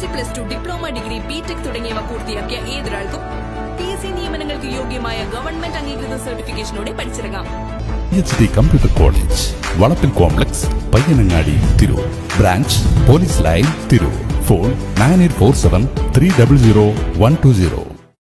C plus two diploma degree BTech തുടങ്ങിയവ പൂർത്തിയാക്കിയ ഏതൊരാൾക്കും പി എസ് സി നിയമനങ്ങൾക്ക് യോഗ്യമായ ഗവൺമെന്റ് അംഗീകൃത സർട്ടിഫിക്കേഷനോടെ പഠിച്ചിറങ്ങാം എച്ച് ഡി കമ്പ്യൂട്ടർ കോളേജ് വളപ്പിൽ complex Payyanangadi Tirur branch police line Tirur phone nine eight four seven three double zero one two zero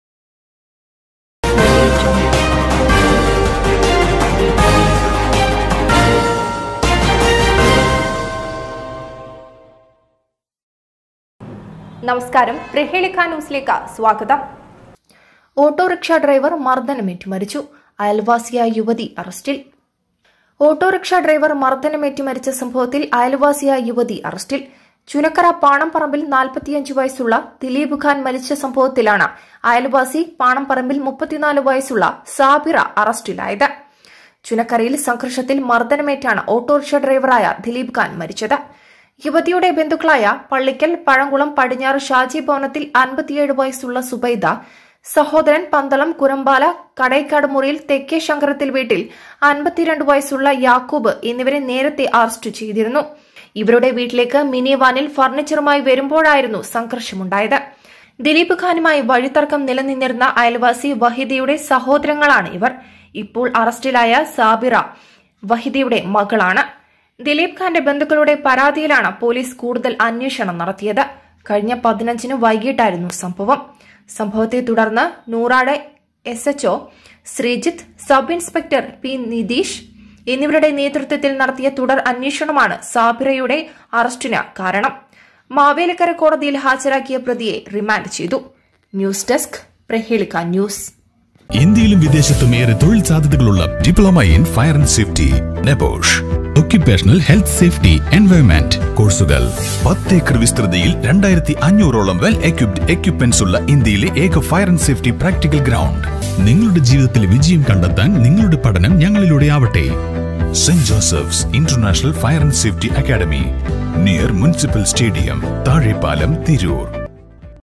നമസ്കാരം പ്രഹേളിക ന്യൂസിലേക്ക് സ്വാഗതം ഓട്ടോറിക്ഷ ഡ്രൈവർ മർദ്ദനമേറ്റ് മരിച്ചു അയൽവാസിയായ യുവതി അറസ്റ്റിൽ ഓട്ടോറിക്ഷ ഡ്രൈവർ മർദ്ദനമേറ്റ് മരിച്ച സംഭവത്തിൽ അയൽവാസിയായ യുവതി അറസ്റ്റിൽ ചുനക്കര പാണംപറമ്പിൽ നാൽപ്പത്തിയഞ്ച് വയസ്സുള്ള ദിലീപ് ഖാൻ മരിച്ച സംഭവത്തിലാണ് അയൽവാസി പാണംപറമ്പിൽ മുപ്പത്തിനാല് വയസ്സുള്ള സാബിറ അറസ്റ്റിലായത് ചുനക്കരയിൽ സംഘർഷത്തിൽ മർദ്ദനമേറ്റാണ് ഓട്ടോറിക്ഷ ഡ്രൈവറായ ദിലീപ് ഖാൻ മരിച്ചത് യുവതിയുടെ ബന്ധുക്കളായ പള്ളിക്കൽ പഴങ്കുളം പടിഞ്ഞാറ് ഷാജി ഭവനത്തിൽ അൻപത്തിയേഴ് വയസ്സുള്ള സുബൈദ സഹോദരൻ പന്തളം കുരമ്പാല കടൈക്കാട് മുറിയിൽ തെക്കേ ശങ്കരത്തിൽ വീട്ടിൽ അൻപത്തിരണ്ട് വയസ്സുള്ള യാക്കൂബ് എന്നിവരെ നേരത്തെ അറസ്റ്റ് ചെയ്തിരുന്നു ഇവരുടെ വീട്ടിലേക്ക് മിനി വാനിൽ ഫർണിച്ചറുമായി വരുമ്പോഴായിരുന്നു സംഘർഷമുണ്ടായത് ദിലീപ് ഖാനുമായി വഴിത്തർക്കം നിലനിന്നിരുന്ന അയൽവാസി വഹിദയുടെ സഹോദരങ്ങളാണ് ഇവർ ഇപ്പോൾ അറസ്റ്റിലായ സാബിറ വഹിദയുടെ മകളാണ് ദിലീപ് ഖാന്റെ ബന്ധുക്കളുടെ പരാതിയിലാണ് പോലീസ് കൂടുതൽ അന്വേഷണം നടത്തിയത് കഴിഞ്ഞ പതിനഞ്ചിന് വൈകിട്ടായിരുന്നു സംഭവം സംഭവത്തെ തുടർന്ന് Noorad S H O Sreejith sub inspector P Nitheesh എന്നിവരുടെ നേതൃത്വത്തിൽ നടത്തിയ തുടർ അന്വേഷണമാണ് സാബിറയുടെ അറസ്റ്റിന് കാരണം മാവേലിക്കര കോടതിയിൽ ഹാജരാക്കിയ പ്രതിയെ റിമാൻഡ് ചെയ്തു ന്യൂസ് ഡെസ്ക് പ്രഹേളിക ന്യൂസ് ഇന്ത്യയിലും വിദേശത്തും ഏറെ തൊഴിൽ സാധ്യതകളുള്ള diploma in fire and safety NEBOSH occupational health safety environment കോഴ്സുകൾ പത്ത് ഏക്കർ വിസ്തൃതിയിൽ രണ്ടായിരത്തി അഞ്ഞൂറോളം വെൽ എക്യുപ്ഡ് എക്യുപ്മെന്റ്സ് ഉള്ള ഇന്ത്യയിലെ ഏക fire and safety practical ground നിങ്ങളുടെ ജീവിതത്തിൽ വിജയം കണ്ടെത്താൻ നിങ്ങളുടെ പഠനം ഞങ്ങളിലൂടെ ആവട്ടെ saint Joseph's international fire and safety academy near municipal stadium Thazhepalam Tirur